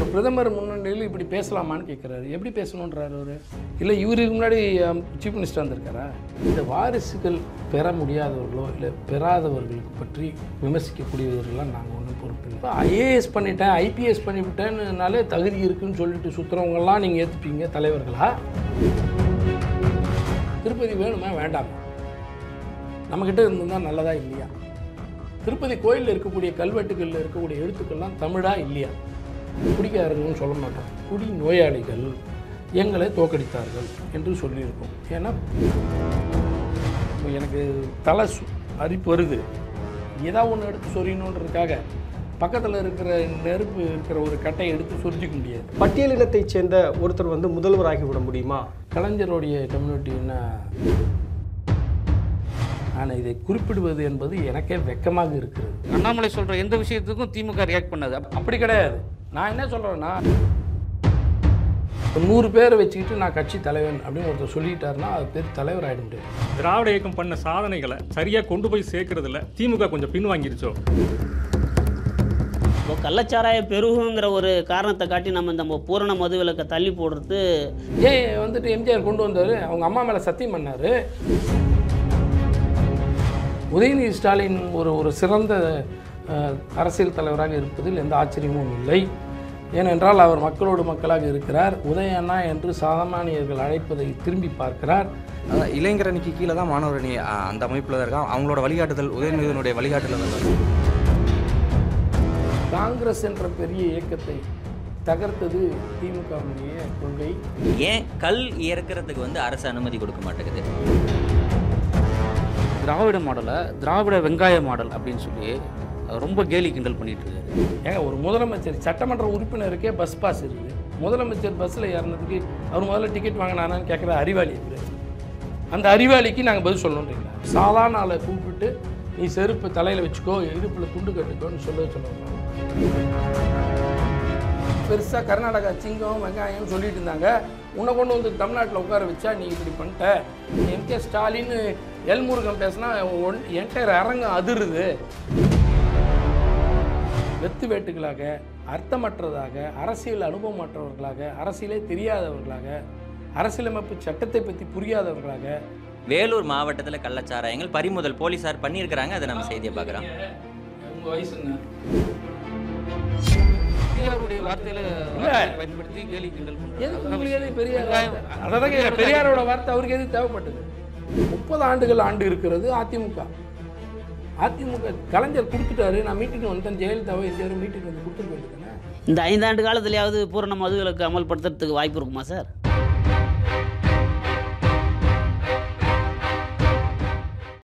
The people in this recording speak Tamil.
பிரதமர் முன்னணியில் இப்படி பேசலாமான்னு கேட்குறாரு எப்படி பேசணுன்றாரு அவர் இல்லை இவருக்கு முன்னாடி சீஃப் மினிஸ்டர் வந்திருக்காரா இந்த வாரிசுகள் பெற முடியாதவர்களோ இல்லை பெறாதவர்களுக்கு பற்றி விமர்சிக்கக்கூடியவர்கள்லாம் நாங்கள் ஒன்றும் பொறுப்பு இல்லை ஐஏஎஸ் பண்ணிட்டேன் ஐபிஎஸ் பண்ணிவிட்டேன்னாலே தகுதி இருக்குன்னு சொல்லிட்டு சுற்றுறவங்கெல்லாம் நீங்கள் ஏற்றுப்பீங்க தலைவர்களா திருப்பதி வேணுமா வேண்டாமா நம்மக்கிட்ட இருந்திருந்தால் நல்லதா இல்லையா திருப்பதி கோயிலில் இருக்கக்கூடிய கல்வெட்டுகளில் இருக்கக்கூடிய எழுத்துக்கள்லாம் தமிழா இல்லையா குடிக்காரர்கள்னு சொல்ல மாட்டோம் குடி நோயாளிகள் எங்களை தோக்கடித்தார்கள் என்று சொல்லியிருக்கோம் ஏன்னா இப்போ எனக்கு தலை சு- அரிப்பு வருது ஏதாவது ஒன்று எடுத்து சொரியணுன்றதுக்காக பக்கத்தில் இருக்கிற நெருப்பு இருக்கிற ஒரு கட்டையை எடுத்து சொரிஞ்சிக்க முடியாது பட்டியலினத்தைச் சேர்ந்த ஒருத்தர் வந்து முதல்வராகி விட முடியுமா கலைஞருடைய கம்யூனிட்டின்னா ஆனால் இதை குறிப்பிடுவது என்பது எனக்கே வெக்கமாக இருக்கிறது அண்ணாமலை சொல்ற எந்த விஷயத்துக்கும் திமுக ரியாக்ட் பண்ணாது அப்ப அப்படி கிடையாது நான் என்ன சொல்கிறேன்னா நூறு பேரை வச்சுக்கிட்டு நான் கட்சி தலைவன் அப்படின்னு ஒருத்தர் சொல்லிட்டாருன்னா அது பேர் தலைவர் ஆகிட முடியாது திராவிட இயக்கம் பண்ண சாதனைகளை சரியாக கொண்டு போய் சேர்க்கறதுல திமுக கொஞ்சம் பின்வாங்கிருச்சோ இப்போ கள்ளச்சாராயம் பெருகுங்கிற ஒரு காரணத்தை காட்டி நம்ம இந்த பூரண மது விலக்கை தள்ளி போடுறது ஏன் வந்துட்டு எம்ஜிஆர் கொண்டு வந்தார் அவங்க அம்மா மேலே சத்தியம் பண்ணார் உதயநிதி ஸ்டாலின் ஒரு ஒரு சிறந்த அஹ், அரசியல் தலைவராக இருப்பதில் எந்த ஆச்சரியமும் இல்லை ஏனென்றால் அவர் மக்களோடு மக்களாக இருக்கிறார் உதயண்ணா என்று சாமானியர்கள் அழைப்பதை திரும்பி பார்க்கிறார் அதான் இளைஞர் அணிக்கு கீழே தான் மாணவர் அணி அ, அந்த அமைப்பில் தான் இருக்கான் அவங்களோட வழிகாட்டுதல் உதயநிதியினுடைய வழிகாட்டுதல் தான் காங்கிரஸ் என்ற பெரிய இயக்கத்தை தகர்த்தது திமுகவுடைய கொள்கை ஏன் கல் இறக்கிறதுக்கு வந்து அரசு அனுமதி கொடுக்க மாட்டேங்குது திராவிட மாடலை திராவிட வெங்காய மாடல் அப்படின்னு சொல்லி ரொம்ப கேலி கிண்டல் பண்ணிட்டு இருக்காரு ஏங்க ஒரு முதலமைச்சர் சட்டமன்ற உறுப்பினருக்கே பஸ் பாஸ் இருக்குது முதலமைச்சர் பஸ்ஸில் ஏறினதுக்கு அவர் முதல்ல டிக்கெட் வாங்கினானான்னு கேட்குற அறிவாளி இருக்கு அந்த அறிவாளிக்கு நாங்கள் பதில் சொல்லணுன்றீங்களா சாதாரண ஆளை கூப்பிட்டு நீ செருப்பு தலையில் வச்சுக்கோ இடுப்பில் துண்டு கட்டுக்கோன்னு சொல்ல சொல்லுவாங்க பெருசாக கர்நாடகா சிங்கம் வெங்காயம் சொல்லிட்டு இருந்தாங்க உன்னை கொண்டு வந்து தமிழ்நாட்டில் உட்கார வச்சா நீ இப்படி பண்ணிட்ட எம்கே ஸ்டாலின் எல்முருகன் பேசினா ஒன் என்டையர் அரங்கம் அதிருது வெத்து வேட்டுகளாக அர்த்தமற்றதாக அரசியல் அனுபவமற்றவர்களாக அரசியலே தெரியாதவர்களாக அரசியலமைப்பு சட்டத்தை பற்றி புரியாதவர்களாக வேலூர் மாவட்டத்தில் கள்ளச்சாராயங்கள் பறிமுதல் போலீசார் பண்ணியிருக்கிறாங்க அதை நம்ம செய்தியை பார்க்குறோம் உங்கள் வயசு என்ன பெரியாருடைய வார்த்தையில வார்த்தையை பயன்படுத்தி கேலி கிண்டல் எதுக்கு பண்றாரு உங்களுக்கு எது பெரியார் அதான் கேட்குறேன் பெரியாரோட வார்த்தை அவருக்கு எது தேவைப்பட்டது முப்பது ஆண்டுகள் ஆண்டு இருக்கிறது அதிமுக அதிமுக கலைஞர் கொடுத்துட்டாரு நான் மீட்டுக்கு வந்தேன் ஜெயலலிதாவை எம்ஜிஆர் மீட்டுக்கு வந்து கொடுத்துருக்க வேண்டியதுதானே இந்த ஐந்தாண்டு காலத்துலயாவது பூரண மது விலக்கு அமல்படுத்துறதுக்கு வாய்ப்பு இருக்குமா சார்